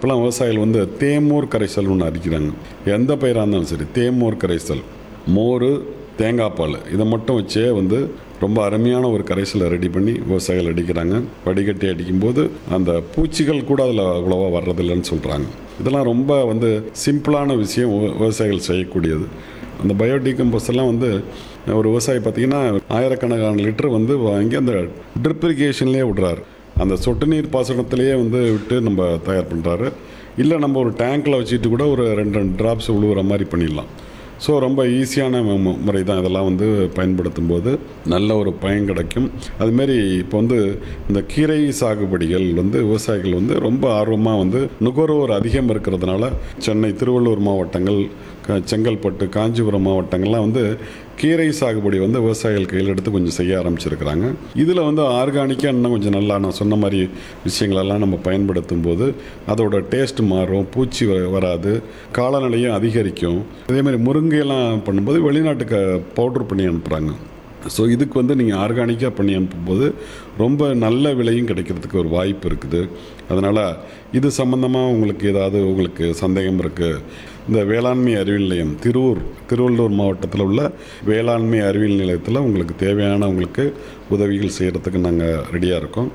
இப்போலாம் விவசாயிகள் வந்து தேமோர் கரைசல் ஒன்று அடிக்கிறாங்க எந்த பயிராக இருந்தாலும் சரி தேமோர் கரைசல் மோர் தேங்காய் பால் இதை மட்டும் வச்சே வந்து ரொம்ப அருமையான ஒரு கரைசலை ரெடி பண்ணி விவசாயிகள் அடிக்கிறாங்க வடிகட்டி அடிக்கும்போது அந்த பூச்சிகள் கூட அதில் அவ்வளோவா வர்றதில்லைன்னு சொல்கிறாங்க இதெல்லாம் ரொம்ப வந்து சிம்பிளான விஷயம் விவ- விவசாயிகள் செய்யக்கூடியது அந்த பயோடிகம்போஸ் எல்லாம் வந்து ஒரு விவசாயி பார்த்தீங்கன்னா ஆயிரக்கணக்கான லிட்டர் வந்து வாங்கி அந்த ட்ரிப் இரிகேஷன்லேயே விடுறாரு அந்த சொட்டு நீர் பாசனத்திலேயே வந்து விட்டு நம்ம தயார் பண்ணுறாரு இல்லை நம்ம ஒரு டேங்க்கில் வச்சுட்டு கூட ஒரு ரெண்டு ரெண்டு ட்ராப்ஸ் விழுவுற மாதிரி பண்ணிடலாம் ஸோ ரொம்ப ஈஸியான மு- மு- முறை தான் இதெல்லாம் வந்து பயன்படுத்தும் போது நல்ல ஒரு பயன் கிடைக்கும் அதுமாரி இப்போ வந்து இந்த கீரை சாகுபடிகள் வந்து விவசாயிகள் வந்து ரொம்ப ஆர்வமாக வந்து நுகர்வோர் அதிகம் இருக்கிறதுனால சென்னை திருவள்ளூர் மாவட்டங்கள் க- செங்கல்பட்டு காஞ்சிபுரம் மாவட்டங்கள்லாம் வந்து கீரை சாகுபடி வந்து விவசாயிகள் கையில் எடுத்து கொஞ்சம் செய்ய ஆரம்பிச்சிருக்கிறாங்க இதில் வந்து ஆர்கானிக்காக இன்னும் கொஞ்சம் நல்லா நான் சொன்ன மாதிரி விஷயங்களெல்லாம் நம்ம பயன்படுத்தும் போது அதோட டேஸ்ட் மாறும் பூச்சி வ- வராது காலநிலையும் அதிகரிக்கும் அதே மாதிரி முருங்கையெல்லாம் பண்ணும்போது வெளிநாட்டுக்கு பவுடர் பண்ணி அனுப்புகிறாங்க ஸோ இதுக்கு வந்து நீங்கள் ஆர்கானிக்காக பண்ணி அனுப்பும்போது ரொம்ப நல்ல விலையும் கிடைக்கிறதுக்கு ஒரு வாய்ப்பு இருக்குது அதனால் இது சம்மந்தமாக உங்களுக்கு ஏதாவது உங்களுக்கு சந்தேகம் இருக்குது இந்த வேளாண்மை அறிவியல் நிலையம் திருவூர் திருவள்ளூர் மாவட்டத்தில் உள்ள வேளாண்மை அறிவியல் நிலையத்தில் உங்களுக்கு தேவையான உங்களுக்கு உதவிகள் செய்கிறதுக்கு நாங்கள் ரெடியாக இருக்கோம்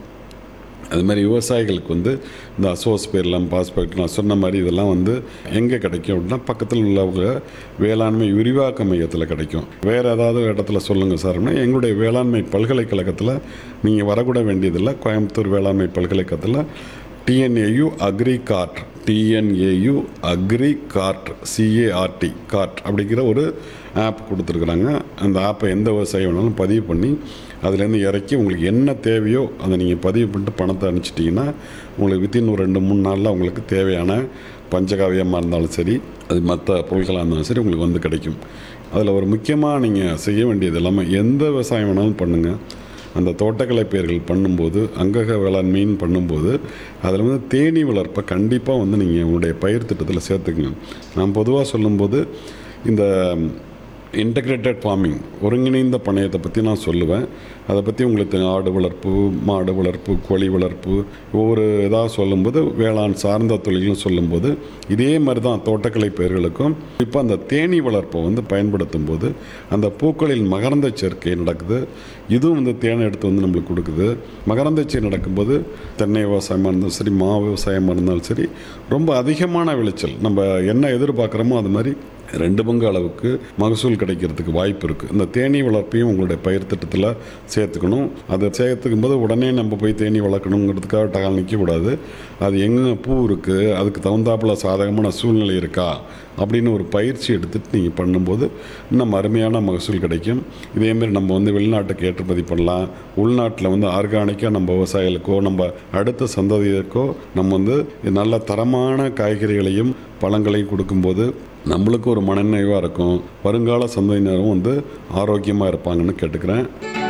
அது மாதிரி விவசாயிகளுக்கு வந்து இந்த அசோஸ்பேர்லாம் பாஸ்பேட் நான் சொன்ன மாதிரி இதெல்லாம் வந்து எங்கே கிடைக்கும் அப்படின்னா பக்கத்தில் உள்ளவங்க வேளாண்மை விரிவாக்க மையத்தில் கிடைக்கும் வேறு ஏதாவது இடத்துல சொல்லுங்கள் சார் அப்படின்னா எங்களுடைய வேளாண்மை பல்கலைக்கழகத்தில் நீங்கள் வரக்கூட வேண்டியதில்லை கோயம்புத்தூர் வேளாண்மை பல்கலைக்கழகத்தில் TNAU agri card TNAU agri card CARD card அப்படிங்கிற ஒரு ஆப் கொடுத்துருக்குறாங்க அந்த ஆப்பை எந்த விவசாயி வேணாலும் பதிவு பண்ணி அதுலேருந்து இறக்கி உங்களுக்கு என்ன தேவையோ அதை நீங்கள் பதிவு பண்ணிட்டு பணத்தை அனுப்பிச்சிட்டிங்கன்னா உங்களுக்கு வித்தின் ஒரு ரெண்டு மூணு நாளில் உங்களுக்கு தேவையான பஞ்சகாவியமாக இருந்தாலும் சரி அது மற்ற பொருட்களாக இருந்தாலும் சரி உங்களுக்கு வந்து கிடைக்கும் அதில் ஒரு முக்கியமாக நீங்கள் செய்ய வேண்டியது எல்லாமே எந்த விவசாயம் வேணாலும் பண்ணுங்கள் அந்த தோட்டக்கலை பயிர்கள் பண்ணும்போது அங்கக வேளாண்மைன்னு பண்ணும்போது அதில் வந்து தேனீ வளர்ப்பை கண்டிப்பாக வந்து நீங்கள் உங்களுடைய பயிர் திட்டத்தில் சேர்த்துக்கங்க நான் பொதுவாக சொல்லும்போது இந்த இன்டகிரேட்டட் ஃபார்மிங் ஒருங்கிணைந்த பண்ணையத்தை பற்றி நான் சொல்லுவேன் அதை பற்றி உங்களுக்கு தெரியும். ஆடு வளர்ப்பு மாடு வளர்ப்பு கோழி வளர்ப்பு ஒவ்வொரு இதாக சொல்லும்போது வேளாண் சார்ந்த தொழில்னு சொல்லும்போது இதே மாதிரி தான் தோட்டக்கலை பயிர்களுக்கும் இப்போ அந்த தேனீ வளர்ப்பை வந்து பயன்படுத்தும் போது அந்த பூக்களில் மகரந்த சேர்க்கை நடக்குது இதுவும் வந்து தேனை எடுத்து வந்து நம்மளுக்கு கொடுக்குது மகரந்த சேர்க்கை நடக்கும்போது தென்னை விவசாயமாக இருந்தாலும் சரி மா விவசாயமாக இருந்தாலும் சரி ரொம்ப அதிகமான விளைச்சல் நம்ம என்ன எதிர்பார்க்குறோமோ அது மாதிரி ரெண்டு பங்கு அளவுக்கு மகசூல் கிடைக்கிறதுக்கு வாய்ப்பு இருக்குது இந்த தேனீ வளர்ப்பையும் உங்களுடைய பயிர் திட்டத்தில் சேர்த்துக்கணும் அதை சேர்த்துக்கும் போது உடனே நம்ம போய் தேனீ வளர்க்கணுங்கிறதுக்காக டகால் நிற்கக்கூடாது அது எங்கே பூ இருக்குது அதுக்கு தகுந்தாப்புல சாதகமான சூழ்நிலை இருக்கா அப்படின்னு ஒரு பயிற்சி எடுத்துட்டு நீங்கள் பண்ணும்போது இன்னும் அருமையான மகசூல் கிடைக்கும் இதேமாரி நம்ம வந்து வெளிநாட்டுக்கு ஏற்றுமதி பண்ணலாம் உள்நாட்டில் வந்து ஆர்கானிக்காக நம்ம விவசாயிகளுக்கோ நம்ம அடுத்த சந்ததியருக்கோ நம்ம வந்து நல்ல தரமான காய்கறிகளையும் பழங்களையும் கொடுக்கும்போது நம்மளுக்கு ஒரு மனநிறைவாக இருக்கும் வருங்கால சந்ததியினரும் வந்து ஆரோக்கியமாக இருப்பாங்கன்னு கேட்டுக்கிறேன்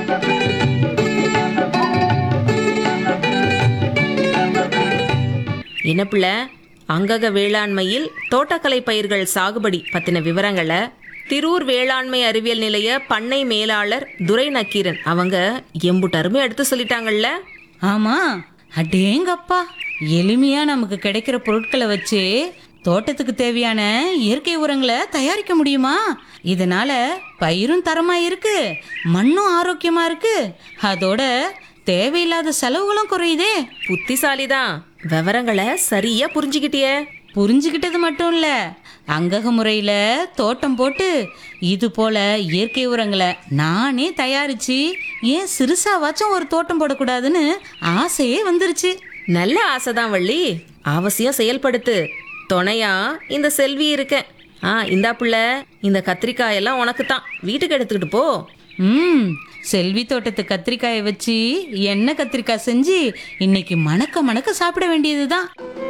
என்ன பிள்ளை அங்கக வேளாண்மையில் தோட்டக்கலை பயிர்கள் சாகுபடி பத்தின விவரங்களை திரூர் வேளாண்மை அறிவியல் நிலைய பண்ணை மேலாளர் துரை நக்கீரன் அவங்க எம்புட்டு அருமை எடுத்து சொல்லிட்டாங்கல்ல ஆமா அடேங்கப்பா எளிமையா நமக்கு கிடைக்கிற பொருட்களை வச்சு தோட்டத்துக்கு தேவையான இயற்கை உரங்களை தயாரிக்க முடியுமா இதனால பயிரும் தரமா இருக்கு மண்ணும் ஆரோக்கியமா இருக்கு அதோட தேவையில்லாத செலவுகளும் குறையுதே புத்திசாலிதான் விவரங்களை சரியா புரிஞ்சுக்கிட்டியே புரிஞ்சுக்கிட்டது மட்டும் இல்ல அங்கக முறையில தோட்டம் போட்டு இது போல இயற்கை உரங்களை நானே தயாரிச்சு ஏன் சிறுசாவாச்சும் ஒரு தோட்டம் போடக்கூடாதுன்னு ஆசையே வந்துருச்சு நல்ல ஆசைதான் வள்ளி அவசியம் செயல்படுத்து துணையா இந்த செல்வி இருக்கேன் ஆ இந்தா பிள்ளை இந்த கத்திரிக்காய் எல்லாம் உனக்கு தான் வீட்டுக்கு எடுத்துக்கிட்டு போ ம் செல்வி தோட்டத்து கத்திரிக்காயை வச்சு எண்ணெய் கத்திரிக்காய் செஞ்சு இன்னைக்கு மணக்க மணக்க சாப்பிட வேண்டியதுதான்